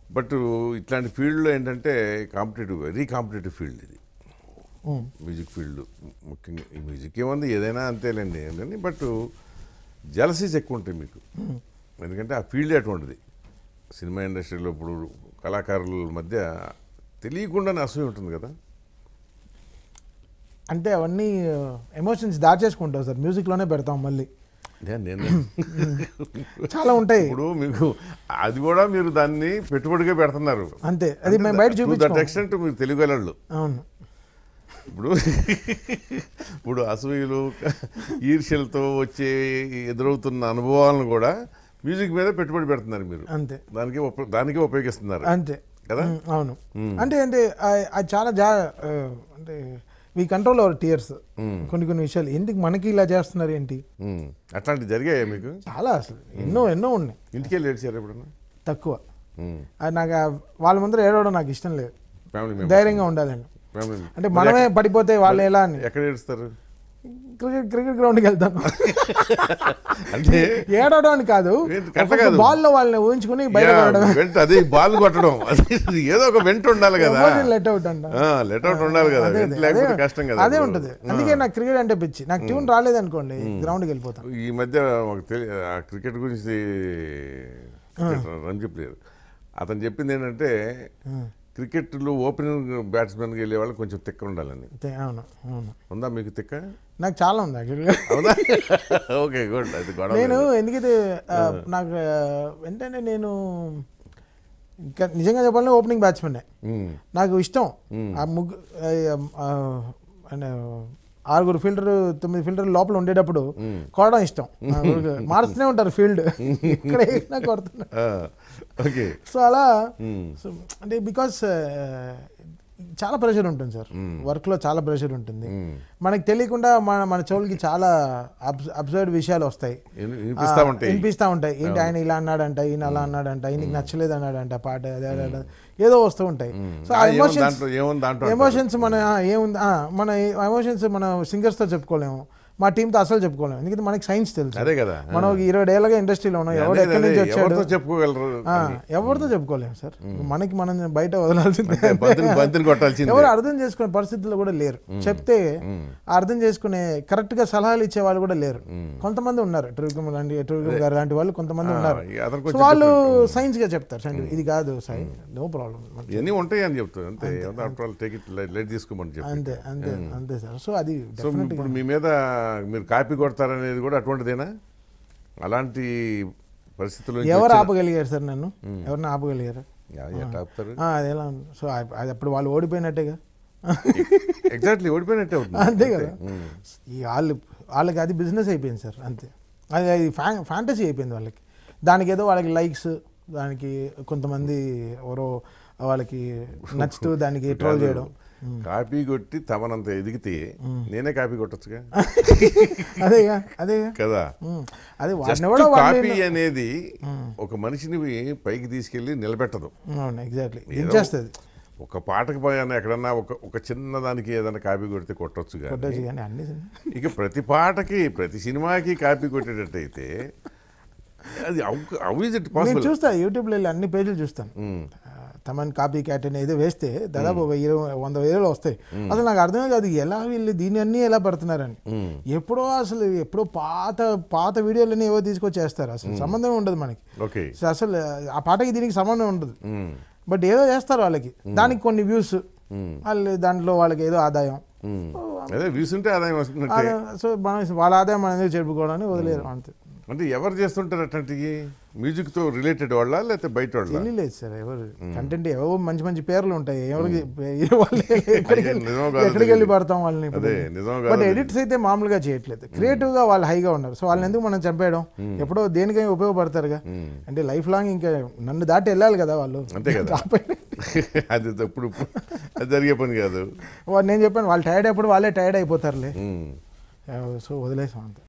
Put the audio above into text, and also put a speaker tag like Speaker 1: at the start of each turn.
Speaker 1: But ఇట్లాంటి ఫీల్డ్లో ఏంటంటే కాంపిటేటివ్ వెరీ కాంపిటేటివ్ ఫీల్డ్ ఇది
Speaker 2: ఉమ్.
Speaker 1: మ్యూజిక్ ఫీల్డ్ ముఖ్యంగా ఈ మ్యూజిక్ ఏముంది ఏదైనా అంతేలేండి కానీ బట్ జలసీస్ ఎక్కువ ఉంటాయి మీకు ఎందుకంటే ఆ ఫీల్డ్ అటువంటిది సినిమా ఇండస్ట్రీలో ఇప్పుడు కళాకారుల మధ్య తెలియకుండానే అసూయ ఉంటుంది కదా
Speaker 2: అంటే అవన్నీ ఎమోషన్స్ దాచేసుకుంటాం సార్ మ్యూజిక్లోనే పెడతాం మళ్ళీ
Speaker 1: నేను నేను
Speaker 2: చాలా ఉంటాయి
Speaker 1: ఇప్పుడు మీకు అది కూడా మీరు దాన్ని పెట్టుబడిగా పెడుతున్నారు
Speaker 2: అంతే అది మేము బయట
Speaker 1: దట్
Speaker 2: చూపించాం
Speaker 1: ఎక్స్టెంట్ మీరు తెలుగుగలళ్ళు
Speaker 2: అవును
Speaker 1: ఇప్పుడు ఇప్పుడు అసూయలు ఈర్ష్యలతో వచ్చే ఎదురవుతున్న అనుభవాలను కూడా మ్యూజిక్ మీద పెట్టుబడి పెడుతున్నారు మీరు
Speaker 2: అంతే
Speaker 1: దానికి ఉప- దానికే ఉపయోగిస్తున్నారు
Speaker 2: అంతే
Speaker 1: కదా?
Speaker 2: ఉమ్, అవును అంటే అంటే ఆ- అది చాలా జా ఆ, అంటే వీ కంట్రోల్ అవర్ టీయర్స్ కొన్ని కొన్ని విషయాలు ఎందుకు మనకి ఇలా చేస్తున్నారు ఏంటి
Speaker 1: ఉమ్. అట్లాంటివి జరిగాయా మీకు
Speaker 2: చాలా అసలు ఎన్నో ఎన్నో ఉన్నాయి
Speaker 1: ఇంటికి వెళ్ళి ఏడ్చారు ఎప్పుడన్నా
Speaker 2: తక్కువ అది నాకు ఆ వాళ్ళ ముందర ఏడవడం నాకు ఇష్టం లేదు
Speaker 1: ఫ్యామిలీ
Speaker 2: ధైర్యంగా ఉండాలని
Speaker 1: ఫ్యామిలీ
Speaker 2: అంటే మనమే పడిపోతే వాళ్ళు ఎలా అని
Speaker 1: ఎక్కడ ఏడుస్తారు
Speaker 2: క్రికెట్ క్రికెట్ గ్రౌండ్కి వెళ్తాను
Speaker 1: అంటే
Speaker 2: ఏడవడం అని కాదు
Speaker 1: ఏంటి, కరెక్ట్ కాదు.
Speaker 2: బాల్లో వాళ్ళని ఊహించుకుని బయట పడడం
Speaker 1: వెంట అదే బాల్ కొట్టడం అది ఏదో ఒక వెంట ఉండాలి కదా
Speaker 2: లెట్ అవుట్ అంట
Speaker 1: లెట్ అవుట్ ఉండాలి కదా
Speaker 2: అదే
Speaker 1: వెంట
Speaker 2: అదే,
Speaker 1: లేకపోతే
Speaker 2: అదే
Speaker 1: కష్టం కదా
Speaker 2: అదే
Speaker 1: ఇప్పుడు.
Speaker 2: ఉంటుంది అందుకే నాకు క్రికెట్ అంటే పిచ్చి నాకు ట్యూన్ రాలేదు అనుకోండి గ్రౌండ్కి వెళ్ళిపోతాను
Speaker 1: ఈ మధ్య మాకు తెలి ఆ క్రికెట్ గురించి రంజీ ప్లేయర్ అతను చెప్పింది ఏంటంటే క్రికెట్లో ఓపెనింగ్ బ్యాట్స్మెన్కి వెళ్ళే వాళ్ళు కొంచెం తిక్క ఉండాలని
Speaker 2: అంతే, అవును అవును
Speaker 1: ఉందా మీకు తిక్క
Speaker 2: నాకు చాలా ఉంది యాక్చువల్గా
Speaker 1: అవునా ఓకే గుడ్ అది గొడవ
Speaker 2: నేను
Speaker 1: లేదు.
Speaker 2: ఎందుకైతే ఆ, నాకు ఆ, ఏంటంటే నేను ఇంకా నిజంగా చెప్పాలంటే ఓపెనింగ్ బ్యాట్స్మెన్
Speaker 1: ఉమ్,
Speaker 2: నాకు ఇష్టం ఆ ముగ్గు ఆ, ఆ, అంటే ఆరుగురు ఫీల్డర్ తొమ్మిది ఫీల్డర్ లోపల ఉండేటప్పుడు కొడడం ఇష్టం ఆ, మారుస్తూనే ఉంటారు ఫీల్డ్ ఇక్కడ వేసినా కొడుతున్నారు
Speaker 1: ఆ, ఓకే
Speaker 2: సో అలా
Speaker 1: ఉమ్,
Speaker 2: సో అంటే బికాస్ చాలా ప్రెషర్ ఉంటుంది సార్ వర్క్లో చాలా ప్రెషర్ ఉంటుంది
Speaker 1: ఉమ్.
Speaker 2: మనకి తెలియకుండా మన మన చెవులకి చాలా అబ్జర్వ్ విషయాలు వస్తాయి
Speaker 1: విని- వినిపిస్తా
Speaker 2: ఆ,
Speaker 1: ఉంటాయి
Speaker 2: వినిపిస్తా ఉంటాయి ఏంటి ఆయన ఇలా అన్నాడంట ఈయన అలా అన్నాడంట ఈయనకి నచ్చలేదు అన్నాడంట పాట అదే అదే అదే. ఏదో వస్తూ ఉంటాయి సో ఆ
Speaker 1: ఆ, ఏముంది
Speaker 2: ఎమోషన్స్
Speaker 1: దాంట్లో ఏముంది దాంట్లో అంటారు.
Speaker 2: ఎమోషన్స్ మన ఆ, ఏముంది ఆ, మన ఎమోషన్స్ మన సింగర్స్తో చెప్పుకోలేము మా టీంతో అసలు చెప్పుకోలేము ఎందుకంటే మనకి సైన్స్ తెలుసు
Speaker 1: అదే కదా
Speaker 2: మనం ఒక ఇరవై ఏళ్ళగా ఇండస్ట్రీలో ఉన్నాం ఎవడు
Speaker 1: అదే,
Speaker 2: ఎక్కడి
Speaker 1: అదే,
Speaker 2: నుంచి వచ్చాడు
Speaker 1: ఎవరితో చెప్పుకోగలరు
Speaker 2: ఆ, ఎవరితో చెప్పుకోలేము సార్ మనకి మనం బయట వదలాల్సిందే
Speaker 1: బంతిని బంతిని కొట్టాల్సింది
Speaker 2: ఎవరు అర్థం చేసుకునే పరిస్థితుల్లో కూడా లేరు చెప్తే అర్థం చేసుకునే కరెక్ట్ గా సలహాలు ఇచ్చే వాళ్ళు కూడా లేరు కొంతమంది ఉన్నారు ట్రివిక్రమ్ లాంటి ట్రివిక్రమ్ గారు లాంటి వాళ్ళు కొంతమంది ఉన్నారు
Speaker 1: అతను
Speaker 2: సో
Speaker 1: కొంచెం
Speaker 2: వాళ్ళు సైన్స్ గా చెప్తారు scientific. ఇది కాదు సై నో ప్రాబ్లం
Speaker 1: ఇవన్నీ ఉంటాయి అని చెప్తారు అంతే after all take it light తీసుకోమని చెప్పి
Speaker 2: అంతే అంతే అంతే సార్ సో అది
Speaker 1: సో ఇప్పుడు మీ మీద మీరు కాపీ కొడతారనేది కూడా అటువంటిదేనా అలాంటి పరిస్థితుల్లో నుంచి
Speaker 2: ఎవరు
Speaker 1: వచ్చిన-
Speaker 2: ఆపగలిగారు సార్ నన్ను ఎవరిని ఆపగలిగారు
Speaker 1: యా, ఎట్లా ఆపుతారు
Speaker 2: ఆ, అది ఎలా ఉంది? సో ఆ- అది అప్పుడు వాళ్ళు ఓడిపోయినట్టేగా
Speaker 1: ఎగ్జాక్ట్లీ ఓడిపోయినట్టే అవుతుంది
Speaker 2: అంతే కదా ఈ వాళ్ళు వాళ్ళకి అది బిజినెస్ అయిపోయింది సార్ అంతే అది అది ఫ్యా ఫ్యాంటసీ అయిపోయింది వాళ్ళకి దానికి ఏదో వాళ్ళకి లైక్స్ దానికి కొంతమంది ఎవరో వాళ్ళకి నచ్చుతూ దానికి ట్రోల్ చేయడం
Speaker 1: కాపీ కొట్టి తమనంత ఎదిగితే నేనే కాపీ కొట్టచ్చుగా
Speaker 2: అదేగా అదేగా
Speaker 1: కదా
Speaker 2: ఉమ్. అది
Speaker 1: జస్ట్
Speaker 2: వాడిని కూడా
Speaker 1: కాపీ అనేది ఒక మనిషిని పైకి తీసుకెళ్లి నిలబెట్టదు
Speaker 2: అవును ఎగ్జాక్ట్లీ దించేస్తుంది
Speaker 1: ఒక పాటకు పోయాను ఎక్కడన్నా ఒక ఒక చిన్న దానికి ఏదైనా కాపీ కొడితే కొట్టొచ్చు కానీ
Speaker 2: కొట్టచ్చు కానీ అన్ని
Speaker 1: ఇక ప్రతి పాటకి ప్రతి సినిమాకి కాపీ కొట్టేటట్టయితే అది హౌ ఇస్ ఇట్
Speaker 2: నేను
Speaker 1: పాసిబుల్
Speaker 2: చూస్తా యూట్యూబ్లో వెళ్ళి అన్ని పేజీలు చూస్తాను ఆ, తమన్ కాపీ క్యాట్ అని ఏదో వేస్తే దాదాపు ఒక ఇరవై వంద వేలు వస్తాయి అసలు నాకు అర్థమే కాదు ఎలా వీళ్ళు దీన్ని అన్నీ ఎలా పడుతున్నారని ఎప్పుడో అసలు ఎప్పుడో పాత పాత వీడియోలన్నీ ఏవో తీసుకొచ్చేస్తారు అసలు సంబంధం ఉండదు మనకి
Speaker 1: ఓకే
Speaker 2: సో అసలు ఆ పాటకి దీనికి సంబంధం ఉండదు బట్ ఏదో చేస్తారు వాళ్ళకి దానికి కొన్ని వ్యూస్ వాళ్ళు దాంట్లో వాళ్ళకి ఏదో ఆదాయం
Speaker 1: అదే వీసుంటే ఆదాయం వస్తున్నట్టే
Speaker 2: ఆదాయం సో మనం వాళ్ళ ఆదాయం మనం ఎందుకు చెప్పుకోవడానికి వదిలేరు అంతే
Speaker 1: అంటే ఎవరు చేస్తుంటారు అట్లాంటివి మ్యూజిక్ తో రిలేటెడ్ వాళ్ళ లేకపోతే బయట వాళ్ళ
Speaker 2: తెలియలేదు సార్ ఎవరు కంటెంట్ ఏవో మంచి మంచి పేర్లు ఉంటాయి ఎవరికి వాళ్ళు ఎక్కడికి
Speaker 1: అయ్యో, నిజమో కాదో
Speaker 2: ఎక్కడికి వెళ్ళి పడతాం వాళ్ళని
Speaker 1: అదే నిజం
Speaker 2: బట్
Speaker 1: కాదు
Speaker 2: ఎడిట్స్ అయితే మామూలుగా చేయట్లేదు క్రియేటివ్ గా వాళ్ళు హైగా ఉన్నారు సో వాళ్ళని ఎందుకు మనం చంపేయడం ఎప్పుడో దేనికైనా ఉపయోగపడతారుగా అంటే లైఫ్ లాంగ్ ఇంకా నన్ను దాటి వెళ్ళాలి కదా వాళ్ళు
Speaker 1: అంతే కదా.
Speaker 2: రాపోయినా.
Speaker 1: అది తప్పుడు అది జరిగే పని కాదు
Speaker 2: వాళ్ళు నేను చెప్పాను వాళ్ళు టైర్డ్ అయినప్పుడు వాళ్ళే టైర్డ్ అయిపోతారులే
Speaker 1: ఉమ్.
Speaker 2: సో వదిలేసాం అంతే